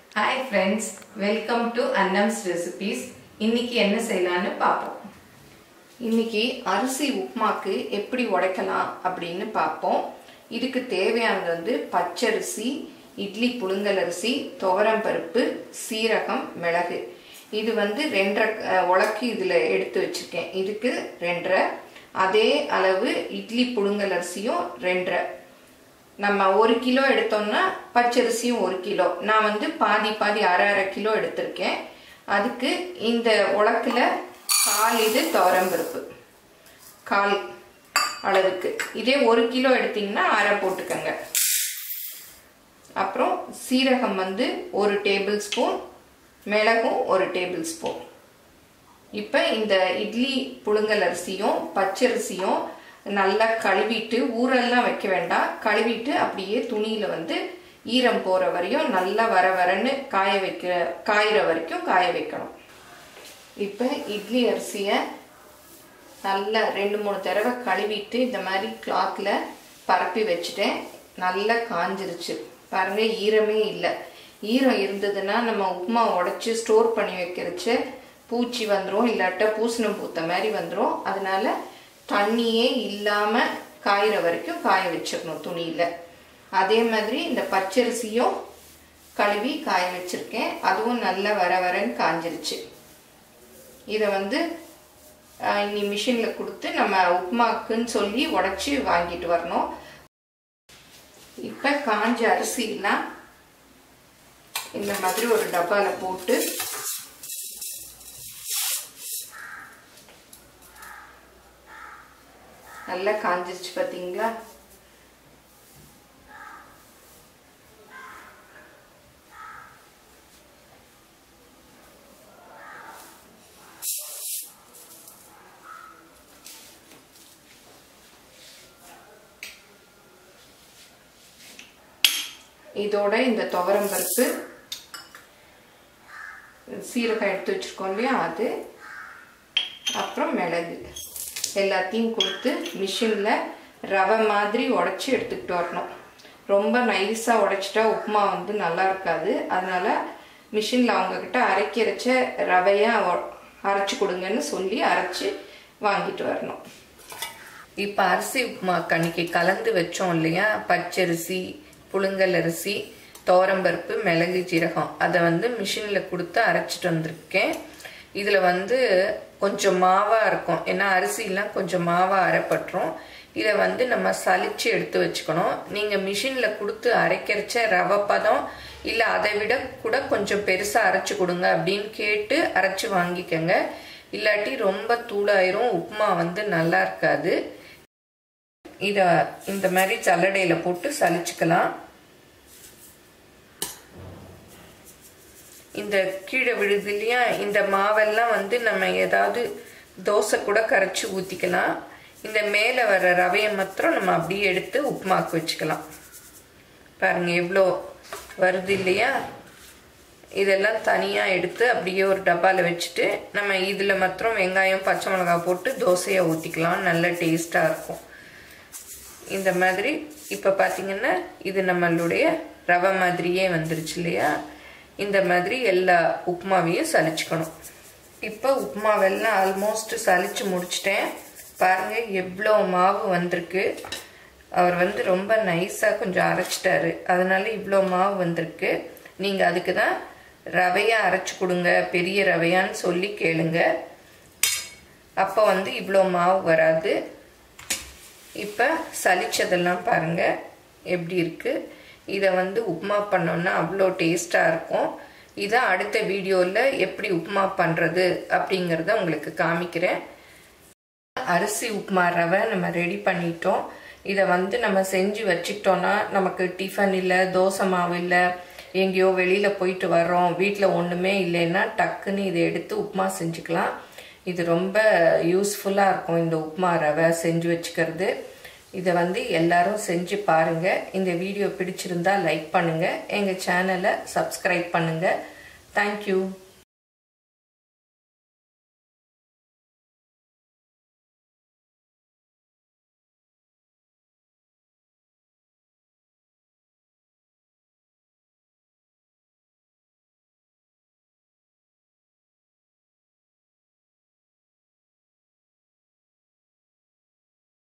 hi friends welcome to Annam's recipes இன்னைக்கு என்ன செய்யலான்னு பார்ப்போம் இன்னைக்கு அரிசி உப்புமாக்கு எப்படி உடைக்கலாம் அப்படின்னு பார்ப்போம் இதுக்கு தேவையானது வந்து பச்சரிசி இட்லி புழுங்கல் அரிசி துவரம் பருப்பு சீரகம் மிளகு இது வந்து ரெண்டரை அஹ், உலக்கு இதில் எடுத்து வச்சிருக்கேன் இதுக்கு ரெண்டரை அதே அளவு இட்லி புழுங்கல் அரிசியும் ரெண்டரை நம்ம ஒரு கிலோ எடுத்தோம்னா பச்சரிசியும் ஒரு கிலோ நான் வந்து பாதி பாதி அரை அரை கிலோ எடுத்திருக்கேன் அதுக்கு இந்த உலக்கில் கால் இது துவரம்பருப்பு கால் அளவுக்கு இதே ஒரு கிலோ எடுத்தீங்கன்னா அரை போட்டுக்கோங்க அப்புறம் சீரகம் வந்து ஒரு டேபிள் ஸ்பூன் மிளகும் ஒரு டேபிள் ஸ்பூன் இப்போ இந்த இட்லி புழுங்கல் அரிசியும் பச்சரிசியும் நல்லா கழுவிட்டு ஊரெல்லாம் வைக்க வேண்டாம் கழுவிட்டு அப்படியே துணியில வந்து ஈரம் போற வரையும் நல்லா வர வரன்னு காய வைக்க காயிற வரைக்கும் காய வைக்கணும் இப்போ இட்லி அரிசியை நல்லா ரெண்டு மூணு தடவை கழுவிட்டு இந்த மாதிரி கிளாத்தில் பரப்பி வச்சுட்டேன் நல்லா காஞ்சிருச்சு பாருங்க ஈரமே இல்லை ஈரம் இருந்ததுன்னா நம்ம உப்புமா உடச்சி ஸ்டோர் பண்ணி வைக்கிறச்சு பூச்சி வந்துடும் இல்லாட்ட பூசணம் பூத்த மாதிரி வந்துடும் அதனால தண்ணியே இல்லாமல் காயிற வரைக்கும் காய வச்சிடணும் துணியில் அதே மாதிரி இந்த பச்சரிசியும் கழுவி காய வச்சிருக்கேன் அதுவும் நல்லா வர வரன்னு காஞ்சிருச்சு இதை வந்து ஆஹ், இனி மிஷினில் கொடுத்து நம்ம உப்புமாக்குன்னு சொல்லி உடச்சி வாங்கிட்டு வரணும் இப்போ காஞ்ச அரிசியெல்லாம் இந்த மாதிரி ஒரு டப்பாவில் போட்டு நல்லா காஞ்சிருச்சு பார்த்தீங்களா இதோட இந்த துவரம் பருப்பு சீரகம் எடுத்து வச்சிருக்கோம் இல்லையா அது அப்புறம் மிளகு எல்லாத்தையும் கொடுத்து மிஷினில் ரவை மாதிரி உடச்சி எடுத்துக்கிட்டு வரணும் ரொம்ப நைஸாக உடைச்சிட்டா உப்புமா வந்து நல்லா இருக்காது அதனால மிஷினில் அவங்கக்கிட்ட அரைக்கிறச்ச ரவையாக அரைச்சி கொடுங்கன்னு சொல்லி அரைச்சி வாங்கிட்டு வரணும் இப்போ அரிசி உப்புமாக்கு அன்னைக்கு கலந்து வச்சோம் இல்லையா பச்சரிசி புழுங்கல் அரிசி தோரம்பருப்பு மிளகு ஜீரகம் அதை வந்து மிஷினில் கொடுத்து அரைச்சிட்டு வந்திருக்கேன் இதில் வந்து கொஞ்சம் மாவாக இருக்கும் ஏன்னா அரிசிலாம் கொஞ்சம் மாவாக அரைப்பட்டுரும் இதை வந்து நம்ம சலிச்சு எடுத்து வச்சுக்கணும் நீங்கள் மிஷினில் கொடுத்து அரைக்கிறச்ச ரவை பதம் இல்லை அதை விட கூட கொஞ்சம் பெருசாக அரைச்சி கொடுங்க அப்படின்னு கேட்டு அரைச்சி வாங்கிக்கோங்க இல்லாட்டி ரொம்ப தூளாயிரும் உப்புமா வந்து நல்லா இருக்காது இதை இந்த மாதிரி சல்லடையில் போட்டு சலிச்சுக்கலாம் இந்த கீழே விழுது இல்லையா இந்த மாவெல்லாம் வந்து நம்ம ஏதாவது தோசை கூட கரைச்சி ஊற்றிக்கலாம் இந்த மேலே வர ரவையை மாத்திரம் நம்ம அப்படியே எடுத்து உப்புமாக்கு வச்சுக்கலாம் பாருங்க எவ்வளோ வருது இல்லையா இதெல்லாம் தனியாக எடுத்து அப்படியே ஒரு டப்பாவில் வச்சுட்டு நம்ம இதில் மாத்திரம் வெங்காயம் பச்சை மிளகாய் போட்டு தோசையை ஊற்றிக்கலாம் நல்ல டேஸ்ட்டாக இருக்கும் இந்த மாதிரி இப்போ பார்த்தீங்கன்னா இது நம்மளுடைய ரவை மாதிரியே வந்துருச்சு இல்லையா இந்த மாதிரி எல்லா உப்புமாவையும் சலிச்சுக்கணும் இப்போ உப்புமாவெல்லாம் ஆல்மோஸ்ட் சலிச்சு முடிச்சிட்டேன் பாருங்க எவ்வளோ மாவு வந்திருக்கு அவர் வந்து ரொம்ப நைஸாக கொஞ்சம் அரைச்சிட்டாரு அதனால இவ்வளோ மாவு வந்திருக்கு நீங்கள் அதுக்கு தான் ரவையாக அரைச்சி கொடுங்க பெரிய ரவையான்னு சொல்லி கேளுங்க அப்போ வந்து இவ்வளோ மாவு வராது இப்போ சலிச்சதெல்லாம் பாருங்க எப்படி இருக்கு இதை வந்து உப்புமா பண்ணோன்னா அவ்வளோ டேஸ்டாக இருக்கும் இதை அடுத்த வீடியோவில் எப்படி உப்புமா பண்ணுறது அப்படிங்கிறத உங்களுக்கு காமிக்கிறேன் அரிசி உப்புமா ரவை நம்ம ரெடி பண்ணிட்டோம் இதை வந்து நம்ம செஞ்சு வச்சுக்கிட்டோன்னா நமக்கு டிஃபன் இல்லை தோசை மாவு இல்லை எங்கேயோ வெளியில் போயிட்டு வர்றோம் வீட்டில் ஒன்றுமே இல்லைன்னா டக்குன்னு இதை எடுத்து உப்புமா செஞ்சுக்கலாம் இது ரொம்ப யூஸ்ஃபுல்லாக இருக்கும் இந்த உப்புமா ரவை செஞ்சு வச்சுக்கிறது இதை வந்து எல்லாரும் செஞ்சு பாருங்கள் இந்த வீடியோ பிடிச்சிருந்தா லைக் பண்ணுங்கள் எங்கள் சேனலை சப்ஸ்கிரைப் பண்ணுங்கள் தேங்க்யூ